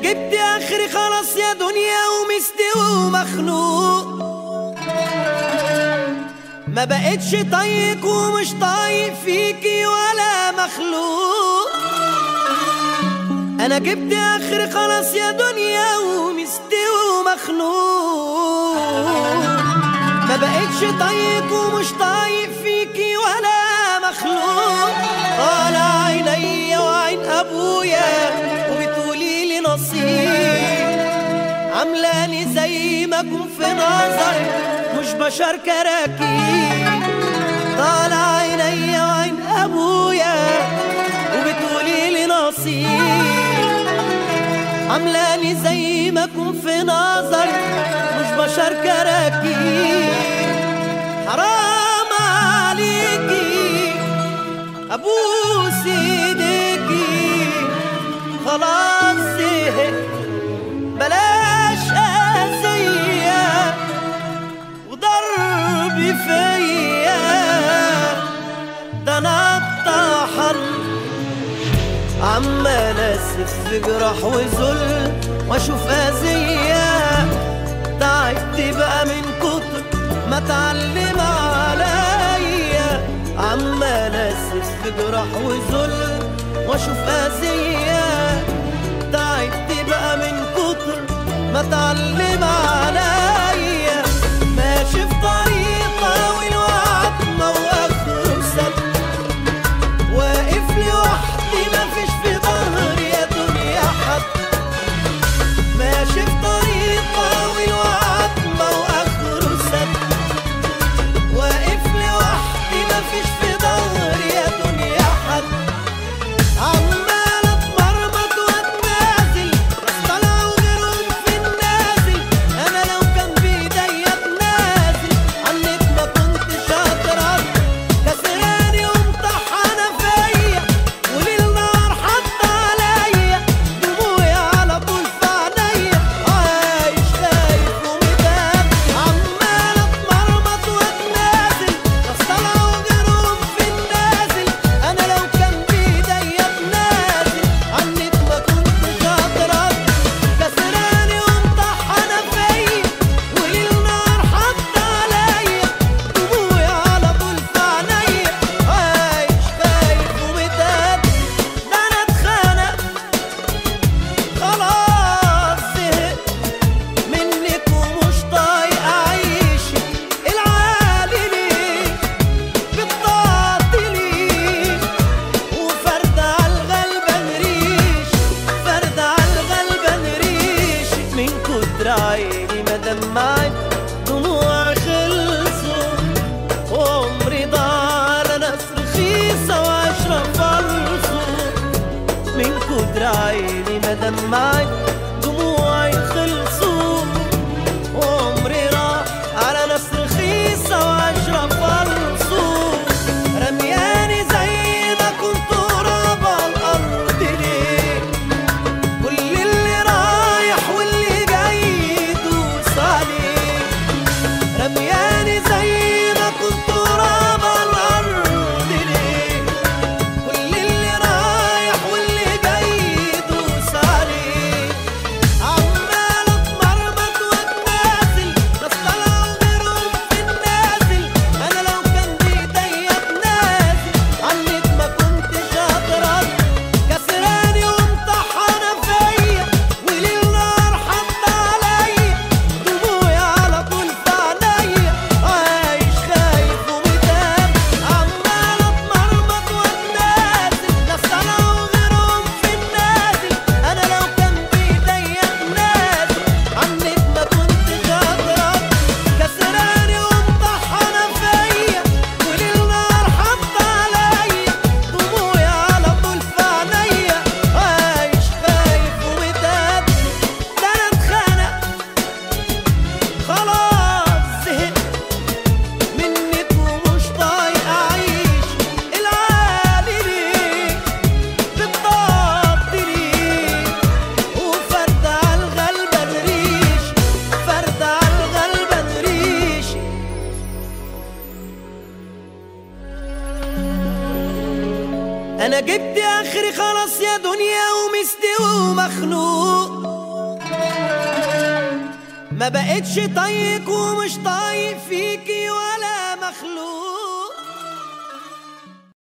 جبت اخري خلاص يا دنيا ومستوي ومخنوق ما بقتش طايق ومش طايق فيكي ولا مخلوق انا جبت اخري خلاص يا دنيا ومستوي ومخنوق ما بقتش طايق ومش طايق فيكي ولا مخلوق طالع عينيا وعين ابويا وبتقولي لي نصيب عاملاني زي ما اكون في نظر مش بشر كراكيب طالع عينيا وعين ابويا وبتقولي لي نصيب عاملاني زي ما اكون في نظر مش بشر كراكيب حرام عليكي ابوس ايديكي خلاص زهقت بلاش اذية وضرب فيا ده انا اتطحن عمال اسف في جراح وذل واشوف اذية تعبت بقى من كتر ما اتعلم عليا عمال اسف في جراح وذل واشوف اذية تعبت بقى من كتر ما اتعلم عليا ماشي في طريقة والوعد موقف سد واقف لوحدي مفيش في ظهري يا دنيا حد ماشي في طريقة والوعد موقف سد واقف لوحدي مفيش في ظهري يا دنيا حد عمال اتمرمط واتنازل بس طلعوا غيرهم في النازل انا لو كان بايديا اتنازل عنك ما كنتش هترد كسراني ومطحنه فيا وليل نهار حط عليا دموعي على طول في عينيا عايش خايف ومتاب عمال اتمرمط واتنازل بس طلعوا غيرهم في النازل انا لو كان بايديا اتنازل عنك ما كنتش هترد كسراني ومطحنه فيا وليل نهار حط عليا دموعي على طول في عينيا عايش خايف ومتاب ده انا اتخانق خلاص زهقت منك ومش طايق اعيش العالي ليه بتطاطلي وفرد على الغلبان ريش فرد على الغلبان ريش من كتر عيني ما دمعت دموع خلصوا وعمري ضاع على ناس رخيصة واشرف فلصوا من كتر عيني ما دمعت دموعي خلصوا وعمري راح على ناس رخيصة واشرف فلصوا رمياني زي ما كنت تراب على الأرض ليه كل اللي رايح واللي جاي يدوب انا جبت اخري خلاص يا دنيا ومستوي ومخنوق ما بقتش طايق ومش طايق فيكي ولا مخلوق